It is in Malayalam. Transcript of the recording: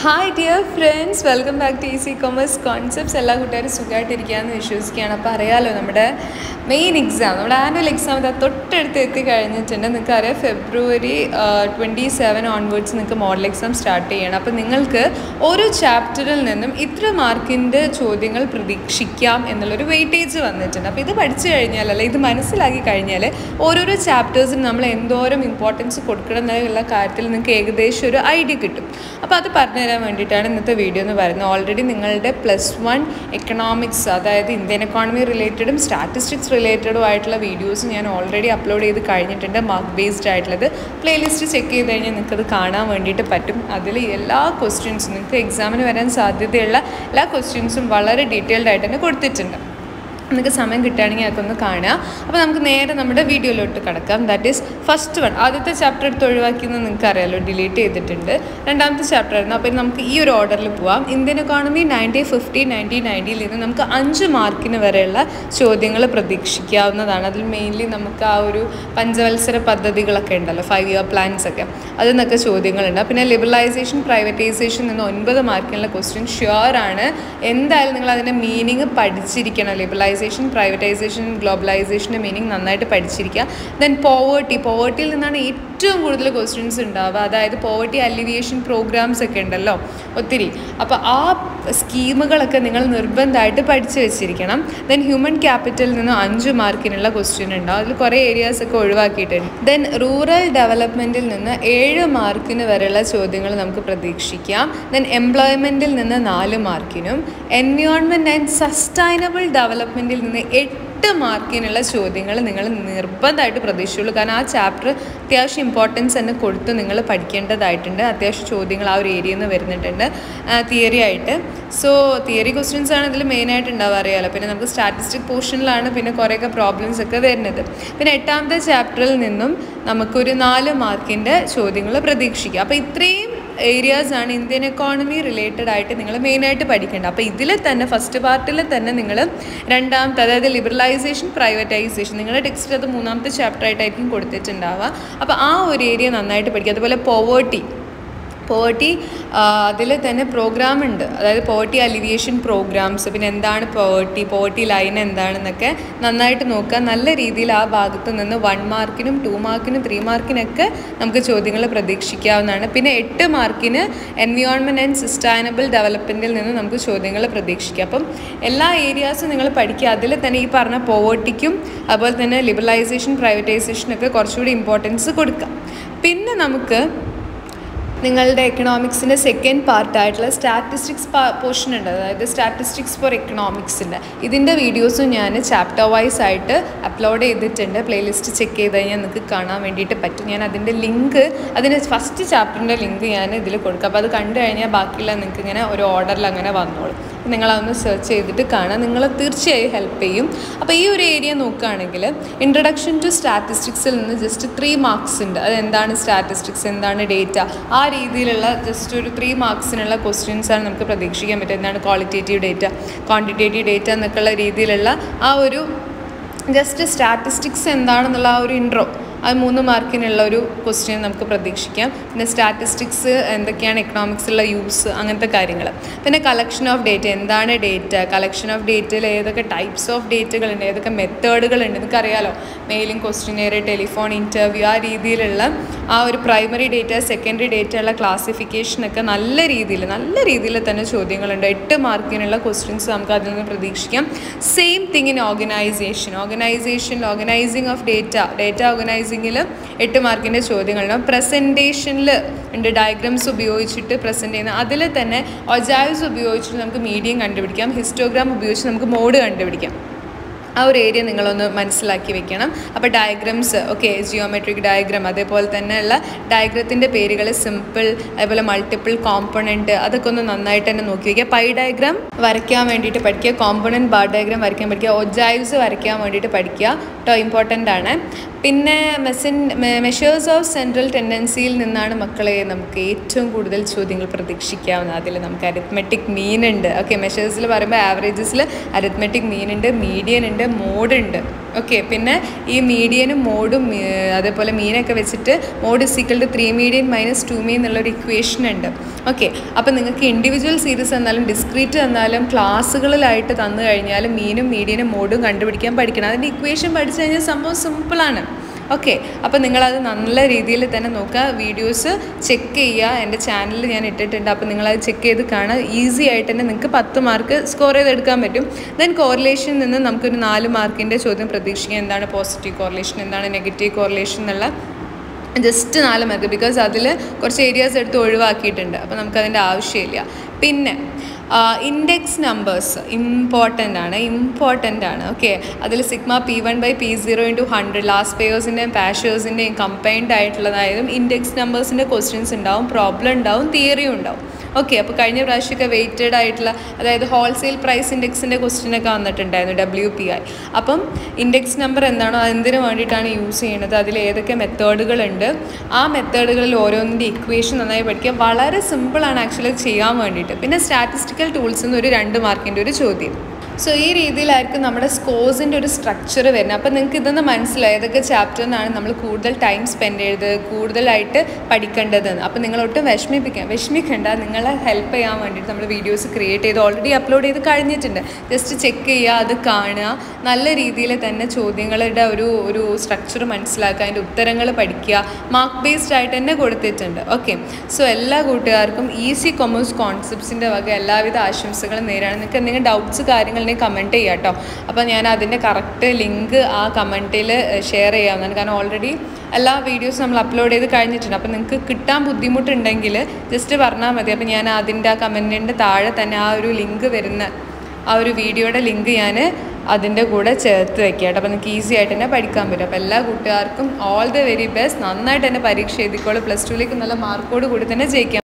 hi dear friends welcome back to easy commerce concepts എല്ലാ കൂട്ടുകാരും സുഖമായിട്ടിരിക്കുകയെന്ന് വിശ്വസിക്കുകയാണ് അപ്പോൾ അറിയാലോ നമ്മുടെ മെയിൻ എക്സാം നമ്മുടെ ആനുവൽ എക്സാം ഇതാ തൊട്ടടുത്ത് എത്തി കഴിഞ്ഞിട്ടുണ്ട് നിങ്ങൾക്ക് അറിയാം ഫെബ്രുവരി ട്വൻറ്റി സെവൻ ഓൺവേർഡ്സ് നിങ്ങൾക്ക് മോഡൽ എക്സാം സ്റ്റാർട്ട് ചെയ്യണം അപ്പോൾ നിങ്ങൾക്ക് ഓരോ ചാപ്റ്ററിൽ നിന്നും ഇത്ര മാർക്കിൻ്റെ ചോദ്യങ്ങൾ പ്രതീക്ഷിക്കാം എന്നുള്ളൊരു വെയിറ്റേജ് വന്നിട്ടുണ്ട് അപ്പോൾ ഇത് പഠിച്ചു കഴിഞ്ഞാൽ അല്ല ഇത് മനസ്സിലാക്കി കഴിഞ്ഞാൽ ഓരോരോ ചാപ്റ്റേഴ്സിന് നമ്മൾ എന്തോരം ഇമ്പോർട്ടൻസ് കൊടുക്കണം എന്നുള്ള കാര്യത്തിൽ നിങ്ങൾക്ക് ഏകദേശം ഒരു ഐഡിയ കിട്ടും അപ്പോൾ അത് പറഞ്ഞു തരാൻ വേണ്ടിയിട്ടാണ് ഇന്നത്തെ വീഡിയോ എന്ന് പറയുന്നത് ഓൾറെഡി നിങ്ങളുടെ പ്ലസ് വൺ എക്കണോമിക്സ് അതായത് ഇന്ത്യൻ എക്കോണമി റിലേറ്റഡും സ്റ്റാറ്റിസ്റ്റിക്സ് റിലേറ്റഡും ആയിട്ടുള്ള വീഡിയോസ് ഞാൻ ഓൾറെഡി അപ്ലോഡ് ചെയ്ത് കഴിഞ്ഞിട്ടുണ്ട് മാർക്ക് ബേസ്ഡ് ആയിട്ടുള്ളത് പ്ലേലിസ്റ്റ് ചെക്ക് ചെയ്ത് കഴിഞ്ഞാൽ നിങ്ങൾക്കത് കാണാൻ വേണ്ടിയിട്ട് പറ്റും അതിൽ എല്ലാ ക്വസ്റ്റ്യൻസും നിങ്ങൾക്ക് എക്സാമിന് വരാൻ സാധ്യതയുള്ള എല്ലാ ക്വസ്റ്റ്യൻസും വളരെ ഡീറ്റെയിൽഡ് ആയിട്ട് തന്നെ കൊടുത്തിട്ടുണ്ട് നിങ്ങൾക്ക് സമയം കിട്ടുകയാണെങ്കിൽ അതൊക്കെ ഒന്ന് കാണുക അപ്പോൾ നമുക്ക് നേരെ നമ്മുടെ വീഡിയോയിലോട്ട് കിടക്കാം ദാറ്റ് ഈസ് ഫസ്റ്റ് വൺ ആദ്യത്തെ ചാപ്റ്റർ എടുത്ത് ഒഴിവാക്കിയെന്ന് നിങ്ങൾക്ക് അറിയാലോ ഡിലീറ്റ് ചെയ്തിട്ടുണ്ട് രണ്ടാമത്തെ ചാപ്റ്റർ ആയിരുന്നു അപ്പോൾ നമുക്ക് ഈ ഒരു ഓർഡറിൽ പോവാം Indian economy nineteen fifty nineteen നയൻറ്റിയിൽ നിന്ന് നമുക്ക് അഞ്ച് മാർക്കിന് വരെയുള്ള ചോദ്യങ്ങൾ പ്രതീക്ഷിക്കാവുന്നതാണ് അതിൽ മെയിൻലി നമുക്ക് ആ ഒരു പഞ്ചവത്സര പദ്ധതികളൊക്കെ ഉണ്ടല്ലോ ഫൈവ് ഇയർ പ്ലാൻസ് ഒക്കെ അതിൽ നിന്നൊക്കെ ചോദ്യങ്ങളുണ്ട് പിന്നെ ലിബറലൈസേഷൻ പ്രൈവറ്റൈസേഷൻ നിന്ന് ഒൻപത് മാർക്കിനുള്ള ക്വസ്റ്റ്യൻ ഷുവർ ആണ് എന്തായാലും നിങ്ങൾ അതിൻ്റെ മീനിങ് പഠിച്ചിരിക്കണം ലിബറലൈസേഷൻ പ്രൈവറ്റൈസേഷൻ ഗ്ലോബലൈസേഷൻ്റെ മീനിങ് നന്നായിട്ട് പഠിച്ചിരിക്കുക ദെൻ പോവേർട്ടി പോവേർട്ടിയിൽ നിന്നാണ് ഏറ്റവും കൂടുതൽ ക്വസ്റ്റ്യൻസ് ഉണ്ടാവുക അതായത് പോവേർട്ടി അലിവിയേഷൻ പ്രോഗ്രാംസ് ഒക്കെ ഉണ്ടല്ലോ ഒത്തിരി അപ്പോൾ ആ സ്കീമുകളൊക്കെ നിങ്ങൾ നിർബന്ധമായിട്ട് പഠിച്ചു വെച്ചിരിക്കണം ദെൻ ഹ്യൂമൻ ക്യാപിറ്റലിൽ നിന്ന് അഞ്ച് മാർക്കിനുള്ള ക്വസ്റ്റ്യൻ ഉണ്ടാവും അതിൽ കുറേ ഏരിയാസ് ഒക്കെ ഒഴിവാക്കിയിട്ടുണ്ട് ദെൻ റൂറൽ ഡെവലപ്മെൻറ്റിൽ നിന്ന് ഏഴ് മാർക്കിന് വരെയുള്ള ചോദ്യങ്ങൾ നമുക്ക് പ്രതീക്ഷിക്കാം ദെൻ എംപ്ലോയ്മെൻറ്റിൽ നിന്ന് നാല് മാർക്കിനും എൻവയോൺമെൻറ്റ് ആൻഡ് സസ്റ്റൈനബിൾ ഡെവലപ്മെൻറ്റിൽ നിന്ന് എട്ട് മാർക്കിനുള്ള ചോദ്യങ്ങൾ നിങ്ങൾ നിർബന്ധമായിട്ട് പ്രതീക്ഷിച്ചുള്ളൂ കാരണം ആ ചാപ്റ്റർ അത്യാവശ്യം ഇമ്പോർട്ടൻസ് തന്നെ കൊടുത്ത് നിങ്ങൾ പഠിക്കേണ്ടതായിട്ടുണ്ട് അത്യാവശ്യം ചോദ്യങ്ങൾ ആ ഒരു ഏരിയയിൽ നിന്ന് വരുന്നിട്ടുണ്ട് തിയറി ആയിട്ട് സോ തിയറി ക്വസ്റ്റ്യൻസ് ആണ് ഇതിൽ മെയിനായിട്ട് ഉണ്ടാവുക അറിയാമല്ലോ പിന്നെ നമുക്ക് സ്റ്റാറ്റിസ്റ്റിക് പോർഷനിലാണ് പിന്നെ കുറേയൊക്കെ പ്രോബ്ലംസ് ഒക്കെ വരുന്നത് പിന്നെ എട്ടാമത്തെ ചാപ്റ്ററിൽ നിന്നും നമുക്കൊരു നാല് മാർക്കിൻ്റെ ചോദ്യങ്ങൾ പ്രതീക്ഷിക്കുക അപ്പോൾ ഇത്രയും ഏരിയാസ് ആണ് ഇന്ത്യൻ എക്കോണമി റിലേറ്റഡ് ആയിട്ട് നിങ്ങൾ മെയിനായിട്ട് പഠിക്കേണ്ടത് അപ്പോൾ ഇതിൽ തന്നെ ഫസ്റ്റ് പാർട്ടിൽ തന്നെ നിങ്ങൾ രണ്ടാമത്തെ അതായത് ലിബറലൈസേഷൻ പ്രൈവറ്റൈസേഷൻ നിങ്ങളുടെ ടെക്സ്റ്റ് അത് മൂന്നാമത്തെ ചാപ്റ്റർ ആയിട്ടായിരിക്കും കൊടുത്തിട്ടുണ്ടാവുക അപ്പോൾ ആ ഒരു ഏരിയ നന്നായിട്ട് പഠിക്കുക അതുപോലെ പോവേർട്ടി പോവർട്ടി അതിൽ തന്നെ പ്രോഗ്രാം ഉണ്ട് അതായത് പോവർട്ടി അലിവിയേഷൻ പ്രോഗ്രാംസ് പിന്നെ എന്താണ് പോവർട്ടി പോവർട്ടി ലൈൻ എന്താണെന്നൊക്കെ നന്നായിട്ട് നോക്കുക നല്ല രീതിയിൽ ആ ഭാഗത്ത് നിന്ന് വൺ മാർക്കിനും ടു മാർക്കിനും ത്രീ മാർക്കിനൊക്കെ നമുക്ക് ചോദ്യങ്ങൾ പ്രതീക്ഷിക്കാവുന്നതാണ് പിന്നെ എട്ട് മാർക്കിന് എൻവിയോൺമെൻറ്റ് ആൻഡ് സസ്റ്റൈനബിൾ ഡെവലപ്മെൻറ്റിൽ നിന്ന് നമുക്ക് ചോദ്യങ്ങൾ പ്രതീക്ഷിക്കാം അപ്പം എല്ലാ ഏരിയാസും നിങ്ങൾ പഠിക്കുക അതിൽ തന്നെ ഈ പറഞ്ഞ പോവർട്ടിക്കും അതുപോലെ തന്നെ ലിബറലൈസേഷൻ പ്രൈവറ്റൈസേഷനൊക്കെ കുറച്ചുകൂടി ഇമ്പോർട്ടൻസ് കൊടുക്കാം പിന്നെ നമുക്ക് നിങ്ങളുടെ എക്കണോമിക്സിൻ്റെ സെക്കൻഡ് പാർട്ടായിട്ടുള്ള സ്റ്റാറ്റിസ്റ്റിക്സ് പോർഷൻ ഉണ്ട് അതായത് സ്റ്റാറ്റിസ്റ്റിക്സ് ഫോർ എക്കണോമിക്സിൻ്റെ ഇതിൻ്റെ വീഡിയോസും ഞാൻ ചാപ്റ്റർ വൈസ് ആയിട്ട് അപ്ലോഡ് ചെയ്തിട്ടുണ്ട് പ്ലേലിസ്റ്റ് ചെക്ക് ചെയ്ത് കഴിഞ്ഞാൽ നിങ്ങൾക്ക് കാണാൻ വേണ്ടിയിട്ട് പറ്റും ഞാൻ അതിൻ്റെ ലിങ്ക് അതിന് ഫസ്റ്റ് ചാപ്റ്ററിൻ്റെ ലിങ്ക് ഞാൻ ഇതിൽ കൊടുക്കാം അപ്പോൾ അത് കണ്ടു കഴിഞ്ഞാൽ ബാക്കിയുള്ള നിങ്ങൾക്ക് ഇങ്ങനെ ഒരു ഓർഡറിൽ അങ്ങനെ വന്നോളും നിങ്ങളതൊന്ന് സെർച്ച് ചെയ്തിട്ട് കാണാം നിങ്ങളെ തീർച്ചയായും ഹെൽപ്പ് ചെയ്യും അപ്പോൾ ഈ ഒരു ഏരിയ നോക്കുകയാണെങ്കിൽ ഇൻട്രഡക്ഷൻ ടു സ്റ്റാറ്റിസ്റ്റിക്സിൽ നിന്ന് ജസ്റ്റ് ത്രീ മാർക്സ് ഉണ്ട് അത് എന്താണ് സ്റ്റാറ്റിസ്റ്റിക്സ് എന്താണ് ഡേറ്റ ആ രീതിയിലുള്ള ജസ്റ്റ് ഒരു ത്രീ മാർക്സിനുള്ള ക്വസ്റ്റ്യൻസ് ആണ് നമുക്ക് പ്രതീക്ഷിക്കാൻ പറ്റുക എന്താണ് ക്വാളിറ്റേറ്റീവ് ഡേറ്റ ക്വാണ്ടിറ്റേറ്റീവ് ഡേറ്റ എന്നൊക്കെയുള്ള രീതിയിലുള്ള ആ ഒരു ജസ്റ്റ് സ്റ്റാറ്റിസ്റ്റിക്സ് എന്താണെന്നുള്ള ആ ഒരു ഇൻട്രോ അത് മൂന്ന് മാർക്കിനുള്ള ഒരു ക്വസ്റ്റ്യൻ നമുക്ക് പ്രതീക്ഷിക്കാം പിന്നെ സ്റ്റാറ്റിസ്റ്റിക്സ് എന്തൊക്കെയാണ് എക്കണോമിക്സിലുള്ള യൂസ് അങ്ങനത്തെ കാര്യങ്ങൾ പിന്നെ കളക്ഷൻ ഓഫ് ഡേറ്റ എന്താണ് ഡേറ്റ കളക്ഷൻ ഓഫ് ഡേറ്റയിൽ ഏതൊക്കെ ടൈപ്സ് ഓഫ് ഡേറ്റകളുണ്ട് ഏതൊക്കെ മെത്തേഡുകളുണ്ട് നിങ്ങൾക്കറിയാലോ മെയിലിംഗ് ക്വസ്റ്റ്യനെയർ ടെലിഫോൺ ഇൻ്റർവ്യൂ ആ രീതിയിലുള്ള ആ ഒരു പ്രൈമറി ഡേറ്റ സെക്കൻഡറി ഡേറ്റയുള്ള ക്ലാസിഫിക്കേഷനൊക്കെ നല്ല രീതിയിൽ നല്ല രീതിയിൽ തന്നെ ചോദ്യങ്ങളുണ്ട് എട്ട് മാർക്കിനുള്ള ക്വസ്റ്റ്യൻസ് നമുക്ക് അതിൽ നിന്ന് പ്രതീക്ഷിക്കാം same thing in organisation organisation organising of data data ഓർഗനൈസിങ്ങിൽ എട്ട് മാർക്കിൻ്റെ ചോദ്യങ്ങളുണ്ടാവും പ്രസൻറ്റേഷനിൽ ഉണ്ട് ഡയഗ്രാംസ് ഉപയോഗിച്ചിട്ട് പ്രസൻറ്റ് ചെയ്യുന്ന അതിൽ തന്നെ ഒജാവ്സ് ഉപയോഗിച്ചിട്ട് നമുക്ക് മീഡിയം കണ്ടുപിടിക്കാം ഹിസ്റ്റോഗ്രാം ഉപയോഗിച്ച് നമുക്ക് മോഡ് കണ്ടുപിടിക്കാം ആ ഒരു ഏരിയ നിങ്ങളൊന്ന് മനസ്സിലാക്കി വെക്കണം അപ്പോൾ ഡയഗ്രംസ് ഓക്കെ ജിയോമെട്രിക് ഡയഗ്രാം അതേപോലെ തന്നെയുള്ള ഡയഗ്രത്തിൻ്റെ പേരുകൾ സിമ്പിൾ അതേപോലെ മൾട്ടിപ്പിൾ കോമ്പണൻറ്റ് അതൊക്കെ ഒന്ന് നന്നായിട്ട് തന്നെ നോക്കി വയ്ക്കുക പൈ ഡയഗ്രാം വരയ്ക്കാൻ വേണ്ടിയിട്ട് പഠിക്കുക കോമ്പണൻറ്റ് ബാർ ഡയഗ്രാം വരയ്ക്കാൻ പഠിക്കുക ഒജായ്വ്സ് വരയ്ക്കാൻ വേണ്ടിയിട്ട് പഠിക്കുക കേട്ടോ ഇമ്പോർട്ടൻ്റ് ആണ് പിന്നെ മെസ്സിൻ മെഷേഴ്സ് ഓഫ് സെൻട്രൽ ടെൻഡൻസിയിൽ നിന്നാണ് മക്കളെ നമുക്ക് ഏറ്റവും കൂടുതൽ ചോദ്യങ്ങൾ പ്രതീക്ഷിക്കാവുന്നത് അതിൽ നമുക്ക് അരിത്മെറ്റിക് മീൻ ഉണ്ട് ഓക്കെ മെഷേഴ്സിൽ പറയുമ്പോൾ ആവറേജസിൽ അരിത്മെറ്റിക് മീൻ ഉണ്ട് മീഡിയൻ ഉണ്ട് മോഡ് ഉണ്ട് ഓക്കെ പിന്നെ ഈ മീഡിയനും മോഡും ഏർ, അതേപോലെ മീനൊക്കെ വെച്ചിട്ട് mode is equal to three median minus two mean എന്നുള്ളൊരു ഇക്വേഷൻ ഉണ്ട് ഓക്കെ അപ്പോൾ നിങ്ങൾക്ക് ഇൻഡിവിജ്വൽ സീരീസ് തന്നാലും ഡിസ്ക്രീറ്റ് തന്നാലും ക്ലാസ്സുകളിലായിട്ട് തന്നു കഴിഞ്ഞാൽ മീനും മീഡിയനും മോഡും കണ്ടുപിടിക്കാൻ പഠിക്കണം അതിൻ്റെ ഇക്വേഷൻ പഠിച്ചു കഴിഞ്ഞാൽ സംഭവം സിമ്പിളാണ് ഓക്കെ അപ്പോൾ നിങ്ങളത് നല്ല രീതിയിൽ തന്നെ നോക്കുക വീഡിയോസ് ചെക്ക് ചെയ്യുക എൻ്റെ ചാനലിൽ ഞാൻ ഇട്ടിട്ടുണ്ട് അപ്പോൾ നിങ്ങളത് ചെക്ക് ചെയ്ത് കാണുക ഈസി ആയിട്ട് തന്നെ നിങ്ങൾക്ക് പത്ത് മാർക്ക് സ്കോർ ചെയ്തെടുക്കാൻ പറ്റും ദെൻ കോറിലേഷനിൽ നിന്ന് നമുക്കൊരു നാല് മാർക്കിൻ്റെ ചോദ്യം പ്രതീക്ഷിക്കുക എന്താണ് പോസിറ്റീവ് കോറിലേഷൻ എന്താണ് നെഗറ്റീവ് കോറിലേഷൻ എന്നുള്ള ജസ്റ്റ് നാല് മാർക്ക് ബിക്കോസ് അതിൽ കുറച്ച് ഏരിയാസ് എടുത്ത് ഒഴിവാക്കിയിട്ടുണ്ട് അപ്പോൾ നമുക്കതിൻ്റെ ആവശ്യമില്ല പിന്നെ ഇൻഡെക്സ് നമ്പേഴ്സ് ഇമ്പോർട്ടൻ്റ് ആണ് ഇമ്പോർട്ടൻ്റ് ആണ് ഓക്കെ അതിൽ sigma P one by P zero into hundred last പേയേഴ്സിൻ്റെയും പാഷേഴ്സിൻ്റെയും കമ്പൈൻഡ് ആയിട്ടുള്ളതായതും ഇൻഡെക്സ് നമ്പേഴ്സിൻ്റെ ക്വസ്റ്റ്യൻസ് ഉണ്ടാവും പ്രോബ്ലം ഉണ്ടാവും തിയറിയും ഉണ്ടാവും ഓക്കെ അപ്പോൾ കഴിഞ്ഞ പ്രാവശ്യമൊക്കെ വെയ്റ്റഡ് ആയിട്ടുള്ള അതായത് ഹോൾസെയിൽ പ്രൈസ് ഇൻഡെക്സിൻ്റെ ക്വസ്റ്റ്യനൊക്കെ വന്നിട്ടുണ്ടായിരുന്നു ഡബ്ല്യു പി ഐ അപ്പം ഇൻഡെക്സ് നമ്പർ എന്താണോ അതെന്തിനു വേണ്ടിയിട്ടാണ് യൂസ് ചെയ്യുന്നത് അതിൽ ഏതൊക്കെ മെത്തേഡുകളുണ്ട് ആ മെത്തേഡുകളിൽ ഓരോന്നിൻ്റെ ഇക്വേഷൻ നന്നായി പഠിക്കുക വളരെ സിമ്പിളാണ് ആക്ച്വലി ചെയ്യാൻ വേണ്ടിയിട്ട് പിന്നെ സ്റ്റാറ്റിസ്റ്റിക്കൽ ടൂൾസിൽ നിന്ന് ഒരു രണ്ട് മാർക്കിൻ്റെ ഒരു ചോദ്യം സോ ഈ രീതിയിലായിരിക്കും നമ്മുടെ സ്കോഴ്സിൻ്റെ ഒരു സ്ട്രക്ചർ വരുന്നത് അപ്പോൾ നിങ്ങൾക്ക് ഇതൊന്ന് മനസ്സിലായി ഏതൊക്കെ ചാപ്റ്ററിനാണ് നമ്മൾ കൂടുതൽ ടൈം സ്പെൻഡ് ചെയ്തത് കൂടുതലായിട്ട് പഠിക്കേണ്ടതെന്ന് അപ്പോൾ നിങ്ങൾ ഒട്ടും വിഷമിപ്പിക്കാം വിഷമിക്കേണ്ട നിങ്ങളെ ഹെൽപ്പ് ചെയ്യാൻ വേണ്ടിയിട്ട് നമ്മൾ വീഡിയോസ് ക്രിയേറ്റ് ചെയ്ത് ഓൾറെഡി അപ്ലോഡ് ചെയ്ത് കഴിഞ്ഞിട്ടുണ്ട് ജസ്റ്റ് ചെക്ക് ചെയ്യുക അത് കാണുക നല്ല രീതിയിൽ തന്നെ ചോദ്യങ്ങളുടെ ഒരു ഒരു സ്ട്രക്ചർ മനസ്സിലാക്കുക അതിൻ്റെ ഉത്തരങ്ങൾ പഠിക്കുക മാർക്ക് ബേസ്ഡ് ആയിട്ട് തന്നെ കൊടുത്തിട്ടുണ്ട് ഓക്കെ സോ എല്ലാ കൂട്ടുകാർക്കും ഈസി കൊമേഴ്സ് കോൺസെപ്റ്റ്സിൻ്റെ വക എല്ലാവിധ ആശംസകളും നേരാണ് നിങ്ങൾക്ക് എന്തെങ്കിലും ഡൗട്ട്സ് കാര്യങ്ങളുണ്ടെങ്കിൽ കമൻറ്റ് ചെയ്യാം കേട്ടോ അപ്പോൾ ഞാൻ അതിൻ്റെ കറക്റ്റ് ലിങ്ക് ആ കമൻറ്റിൽ ഷെയർ ചെയ്യാവുന്നതാണ് കാരണം ഓൾറെഡി എല്ലാ വീഡിയോസും നമ്മൾ അപ്ലോഡ് ചെയ്ത് കഴിഞ്ഞിട്ടുണ്ട് അപ്പോൾ നിങ്ങൾക്ക് കിട്ടാൻ ബുദ്ധിമുട്ടുണ്ടെങ്കിൽ ജസ്റ്റ് പറഞ്ഞാൽ മതി അപ്പോൾ ഞാൻ അതിൻ്റെ ആ കമൻറ്റിൻ്റെ താഴെ തന്നെ ആ ഒരു ലിങ്ക് വരുന്ന ആ ഒരു വീഡിയോയുടെ ലിങ്ക് ഞാൻ അതിൻ്റെ കൂടെ ചേർത്ത് വെക്കാം കേട്ടോ അപ്പോൾ നിങ്ങൾക്ക് ഈസി ആയിട്ട് തന്നെ പഠിക്കാൻ പറ്റും അപ്പോൾ എല്ലാ കൂട്ടുകാർക്കും ഓൾ ദ വെരി ബെസ്റ്റ് നന്നായിട്ട് തന്നെ പരീക്ഷ എഴുതിക്കോളൂ പ്ലസ് ടുവിലേക്ക് നല്ല മാർക്കോട് കൂടി തന്നെ ജയിക്കാം